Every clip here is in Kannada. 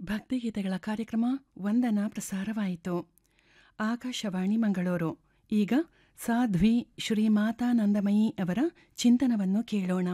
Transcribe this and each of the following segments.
ಭಕ್ತಿಗೀತೆಗಳ ಕಾರ್ಯಕ್ರಮ ವಂದನ ಪ್ರಸಾರವಾಯಿತು ಆಕಾಶವಾಣಿ ಮಂಗಳೂರು ಈಗ ಸಾಧ್ವಿ ಶ್ರೀ ಮಾತಾನಂದಮಯಿ ಅವರ ಚಿಂತನವನ್ನು ಕೇಳೋಣ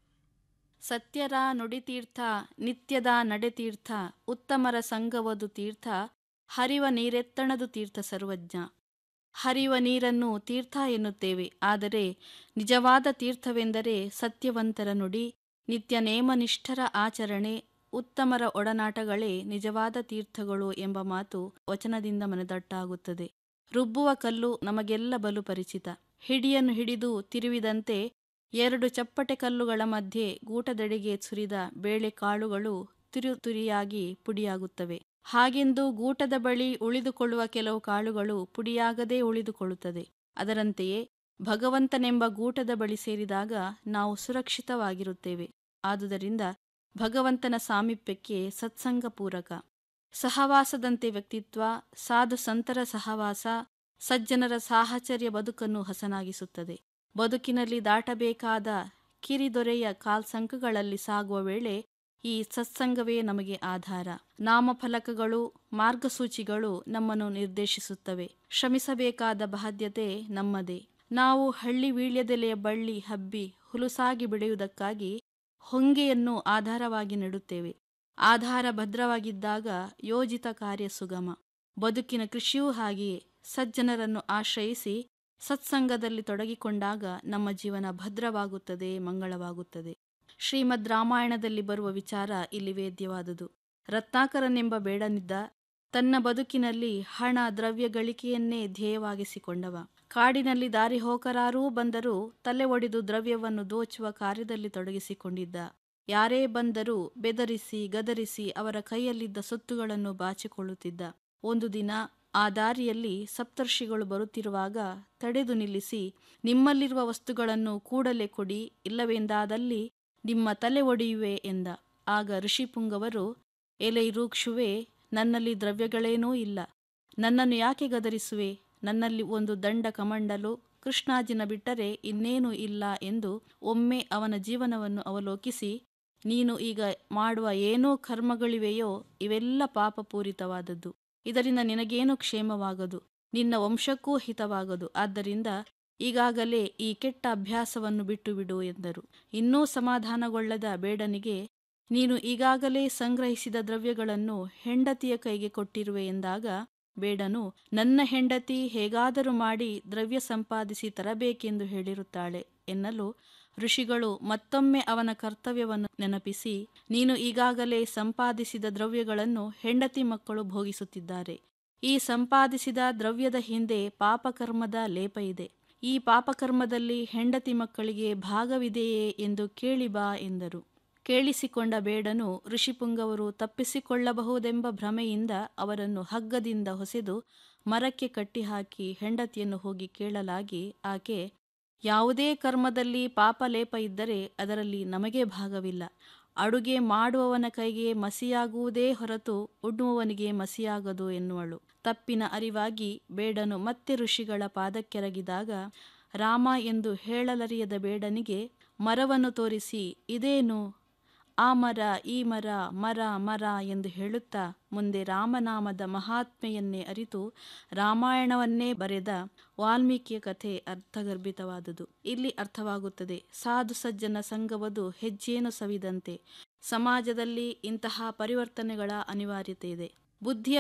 ಸತ್ಯರ ನುಡಿತೀರ್ಥ ನಿತ್ಯದ ನಡೆತೀರ್ಥ ಉತ್ತಮರ ಸಂಗವದು ತೀರ್ಥ ಹರಿವ ನೀರೆತ್ತಣದು ತೀರ್ಥ ಸರ್ವಜ್ಞ ಹರಿಯುವ ನೀರನ್ನು ತೀರ್ಥ ಎನ್ನುತ್ತೇವೆ ಆದರೆ ನಿಜವಾದ ತೀರ್ಥವೆಂದರೆ ಸತ್ಯವಂತರ ನುಡಿ ನಿತ್ಯ ನೇಮನಿಷ್ಠರ ಆಚರಣೆ ಉತ್ತಮರ ಒಡನಾಟಗಳೇ ನಿಜವಾದ ತೀರ್ಥಗಳು ಎಂಬ ಮಾತು ವಚನದಿಂದ ಮನದಟ್ಟಾಗುತ್ತದೆ ರುಬ್ಬುವ ಕಲ್ಲು ನಮಗೆಲ್ಲ ಬಲು ಪರಿಚಿತ ಹಿಡಿಯನ್ನು ಹಿಡಿದು ತಿರುವಿದಂತೆ ಎರಡು ಚಪ್ಪಟೆ ಕಲ್ಲುಗಳ ಮಧ್ಯೆ ಗೂಟದೆಡೆಗೆ ಸುರಿದ ಬೇಳೆಕಾಳುಗಳು ತುರಿ ತುರಿಯಾಗಿ ಪುಡಿಯಾಗುತ್ತವೆ ಹಾಗೆಂದು ಗೂಟದ ಬಳಿ ಉಳಿದುಕೊಳ್ಳುವ ಕೆಲವು ಕಾಳುಗಳು ಪುಡಿಯಾಗದೇ ಉಳಿದುಕೊಳ್ಳುತ್ತದೆ ಅದರಂತೆಯೇ ಭಗವಂತನೆಂಬ ಗೂಟದ ಬಳಿ ಸೇರಿದಾಗ ನಾವು ಸುರಕ್ಷಿತವಾಗಿರುತ್ತೇವೆ ಆದುದರಿಂದ ಭಗವಂತನ ಸಾಮೀಪ್ಯಕ್ಕೆ ಸತ್ಸಂಗ ಪೂರಕ ಸಹವಾಸದಂತೆ ವ್ಯಕ್ತಿತ್ವ ಸಾಧು ಸಂತರ ಸಹವಾಸ ಸಜ್ಜನರ ಸಾಹಚರ್ಯ ಬದುಕನ್ನು ಹಸನಾಗಿಸುತ್ತದೆ ಬದುಕಿನಲ್ಲಿ ದಾಟಬೇಕಾದ ಕಿರಿದೊರೆಯ ಕಾಲ್ಸಂಕಗಳಲ್ಲಿ ಸಾಗುವ ವೇಳೆ ಈ ಸತ್ಸಂಗವೇ ನಮಗೆ ಆಧಾರ ನಾಮಫಲಕಗಳು ಮಾರ್ಗಸೂಚಿಗಳು ನಮ್ಮನ್ನು ನಿರ್ದೇಶಿಸುತ್ತವೆ ಶ್ರಮಿಸಬೇಕಾದ ಬಾಧ್ಯತೆ ನಮ್ಮದೇ ನಾವು ಹಳ್ಳಿ ವೀಳ್ಯದೆಲೆಯ ಬಳ್ಳಿ ಹಬ್ಬಿ ಹುಲುಸಾಗಿ ಬೆಳೆಯುವುದಕ್ಕಾಗಿ ಹೊಂಗೆಯನ್ನು ಆಧಾರವಾಗಿ ನೆಡುತ್ತೇವೆ ಆಧಾರ ಭದ್ರವಾಗಿದ್ದಾಗ ಯೋಜಿತ ಕಾರ್ಯ ಸುಗಮ ಬದುಕಿನ ಕೃಷಿಯೂ ಹಾಗೆಯೇ ಸಜ್ಜನರನ್ನು ಆಶ್ರಯಿಸಿ ಸತ್ಸಂಗದಲ್ಲಿ ತೊಡಗಿಕೊಂಡಾಗ ನಮ್ಮ ಜೀವನ ಭದ್ರವಾಗುತ್ತದೆ ಮಂಗಳವಾಗುತ್ತದೆ ಶ್ರೀಮದ್ ರಾಮಾಯಣದಲ್ಲಿ ಬರುವ ವಿಚಾರ ಇಲ್ಲಿ ವೇದ್ಯವಾದುದು ರತ್ನಾಕರನೆಂಬ ಬೇಡನಿದ್ದ ತನ್ನ ಬದುಕಿನಲ್ಲಿ ಹಣ ದ್ರವ್ಯ ಗಳಿಕೆಯನ್ನೇ ಧ್ಯೇಯವಾಗಿಸಿಕೊಂಡವ ಕಾಡಿನಲ್ಲಿ ದಾರಿ ಹೋಕರಾರೂ ಬಂದರೂ ತಲೆ ಒಡೆದು ದ್ರವ್ಯವನ್ನು ದೋಚುವ ಕಾರ್ಯದಲ್ಲಿ ತೊಡಗಿಸಿಕೊಂಡಿದ್ದ ಯಾರೇ ಬಂದರೂ ಬೆದರಿಸಿ ಗದರಿಸಿ ಅವರ ಕೈಯಲ್ಲಿದ್ದ ಸೊತ್ತುಗಳನ್ನು ಬಾಚಿಕೊಳ್ಳುತ್ತಿದ್ದ ಒಂದು ದಿನ ಆ ದಾರಿಯಲ್ಲಿ ಸಪ್ತರ್ಷಿಗಳು ಬರುತ್ತಿರುವಾಗ ತಡೆದು ನಿಲ್ಲಿಸಿ ನಿಮ್ಮಲ್ಲಿರುವ ವಸ್ತುಗಳನ್ನು ಕೂಡಲೇ ಕೊಡಿ ಇಲ್ಲವೆಂದಾದಲ್ಲಿ ನಿಮ್ಮ ತಲೆ ಒಡೆಯುವೆ ಎಂದ ಆಗ ಋಷಿಪುಂಗವರು ಎಲೈ ರೂಕ್ಷುವೆ ನನ್ನಲ್ಲಿ ದ್ರವ್ಯಗಳೇನೂ ಇಲ್ಲ ನನ್ನನ್ನು ಯಾಕೆ ಗದರಿಸುವೆ ನನ್ನಲ್ಲಿ ಒಂದು ದಂಡ ಕಮಂಡಲು ಕೃಷ್ಣಾಜಿನ ಬಿಟ್ಟರೆ ಇನ್ನೇನೂ ಇಲ್ಲ ಎಂದು ಒಮ್ಮೆ ಅವನ ಜೀವನವನ್ನು ಅವಲೋಕಿಸಿ ನೀನು ಈಗ ಮಾಡುವ ಏನೋ ಕರ್ಮಗಳಿವೆಯೋ ಇವೆಲ್ಲ ಪಾಪಪೂರಿತವಾದದ್ದು ಇದರಿಂದ ನಿನಗೇನು ಕ್ಷೇಮವಾಗದು ನಿನ್ನ ವಂಶಕ್ಕೂ ಹಿತವಾಗದು ಆದ್ದರಿಂದ ಈಗಾಗಲೇ ಈ ಕೆಟ್ಟ ಅಭ್ಯಾಸವನ್ನು ಬಿಟ್ಟು ಬಿಡು ಎಂದರು ಇನ್ನೂ ಸಮಾಧಾನಗೊಳ್ಳದ ಬೇಡನಿಗೆ ನೀನು ಈಗಾಗಲೇ ಸಂಗ್ರಹಿಸಿದ ದ್ರವ್ಯಗಳನ್ನು ಹೆಂಡತಿಯ ಕೈಗೆ ಕೊಟ್ಟಿರುವೆ ಎಂದಾಗ ಬೇಡನು ನನ್ನ ಹೆಂಡತಿ ಹೇಗಾದರೂ ಮಾಡಿ ದ್ರವ್ಯ ಸಂಪಾದಿಸಿ ತರಬೇಕೆಂದು ಹೇಳಿರುತ್ತಾಳೆ ಎನ್ನಲು ಋಷಿಗಳು ಮತ್ತೊಮ್ಮೆ ಅವನ ಕರ್ತವ್ಯವನ್ನು ನೆನಪಿಸಿ ನೀನು ಈಗಾಗಲೇ ಸಂಪಾದಿಸಿದ ದ್ರವ್ಯಗಳನ್ನು ಹೆಂಡತಿ ಮಕ್ಕಳು ಭೋಗಿಸುತ್ತಿದ್ದಾರೆ ಈ ಸಂಪಾದಿಸಿದ ದ್ರವ್ಯದ ಹಿಂದೆ ಪಾಪಕರ್ಮದ ಲೇಪ ಇದೆ ಈ ಪಾಪಕರ್ಮದಲ್ಲಿ ಹೆಂಡತಿ ಮಕ್ಕಳಿಗೆ ಭಾಗವಿದೆಯೇ ಎಂದು ಕೇಳಿ ಬಾ ಎಂದರು ಕೇಳಿಸಿಕೊಂಡ ಬೇಡನು ಋಷಿಪುಂಗವರು ತಪ್ಪಿಸಿಕೊಳ್ಳಬಹುದೆಂಬ ಭ್ರಮೆಯಿಂದ ಅವರನ್ನು ಹಗ್ಗದಿಂದ ಹೊಸೆದು ಮರಕ್ಕೆ ಕಟ್ಟಿಹಾಕಿ ಹೆಂಡತಿಯನ್ನು ಹೋಗಿ ಕೇಳಲಾಗಿ ಆಕೆ ಯಾವುದೇ ಕರ್ಮದಲ್ಲಿ ಪಾಪಲೇಪ ಇದ್ದರೆ ಅದರಲ್ಲಿ ನಮಗೆ ಭಾಗವಿಲ್ಲ ಅಡುಗೆ ಮಾಡುವವನ ಕೈಗೆ ಮಸಿಯಾಗುವುದೇ ಹೊರತು ಉಣ್ಣುವವನಿಗೆ ಮಸಿಯಾಗದು ಎನ್ನುವಳು ತಪ್ಪಿನ ಅರಿವಾಗಿ ಬೇಡನು ಮತ್ತೆ ಋಷಿಗಳ ಪಾದಕ್ಕೆರಗಿದಾಗ ರಾಮ ಎಂದು ಹೇಳಲರಿಯದ ಬೇಡನಿಗೆ ಮರವನ್ನು ತೋರಿಸಿ ಇದೇನು ಆ ಮರ ಈ ಮರ ಮರ ಮರ ಎಂದು ಹೇಳುತ್ತಾ ಮುಂದೆ ರಾಮನಾಮದ ಮಹಾತ್ಮೆಯನ್ನೇ ಅರಿತು ರಾಮಾಯಣವನ್ನೇ ಬರೆದ ವಾಲ್ಮೀಕಿಯ ಕಥೆ ಅರ್ಥಗರ್ಭಿತವಾದುದು ಇಲ್ಲಿ ಅರ್ಥವಾಗುತ್ತದೆ ಸಾಧು ಸಜ್ಜನ ಸಂಗವದು ಹೆಜ್ಜೇನು ಸವಿದಂತೆ ಸಮಾಜದಲ್ಲಿ ಇಂತಹ ಪರಿವರ್ತನೆಗಳ ಅನಿವಾರ್ಯತೆ ಇದೆ ಬುದ್ಧಿಯ